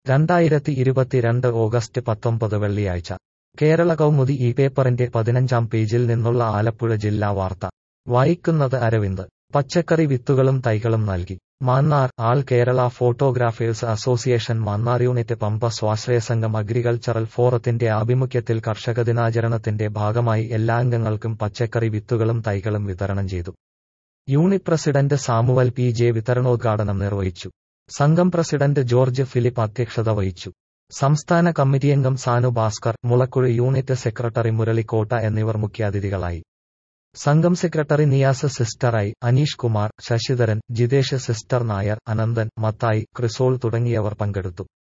രണ്ടായിരത്തി ഇരുപത്തിരണ്ട് ഓഗസ്റ്റ് പത്തൊമ്പത് വെള്ളിയാഴ്ച കേരള കൗമുദി ഈ പേപ്പറിന്റെ പതിനഞ്ചാം പേജിൽ നിന്നുള്ള ആലപ്പുഴ ജില്ലാ വാർത്ത വായിക്കുന്നത് അരവിന്ദ് പച്ചക്കറി വിത്തുകളും തൈകളും നൽകി Mannar all Kerala photographers association Mannar unit Pampa സ്വാശ്രയ സംഘം അഗ്രികൾച്ചറൽ ഫോറത്തിന്റെ ആഭിമുഖ്യത്തിൽ കർഷക ദിനാചരണത്തിന്റെ ഭാഗമായി എല്ലാ അംഗങ്ങൾക്കും പച്ചക്കറി വിത്തുകളും തൈകളും വിതരണം ചെയ്തു unit president Samuel P J വിതരണോദ്ഘാടനം നിർവഹിച്ചു സംഘം പ്രസിഡന്റ് ജോർജ് ഫിലിപ്പ് അധ്യക്ഷത വഹിച്ചു സംസ്ഥാന കമ്മിറ്റിയംഗം സാനു ഭാസ്കർ മുളക്കുഴ യൂണിറ്റ് സെക്രട്ടറി മുരളിക്കോട്ട എന്നിവർ മുഖ്യാതിഥികളായി സംഘം സെക്രട്ടറി നിയാസ് സിസ്റ്ററായി അനീഷ് കുമാർ ശശിധരൻ ജിതേഷ് സിസ്റ്റർ നായർ അനന്തൻ മത്തായി ക്രിസോൾ തുടങ്ങിയവർ പങ്കെടുത്തു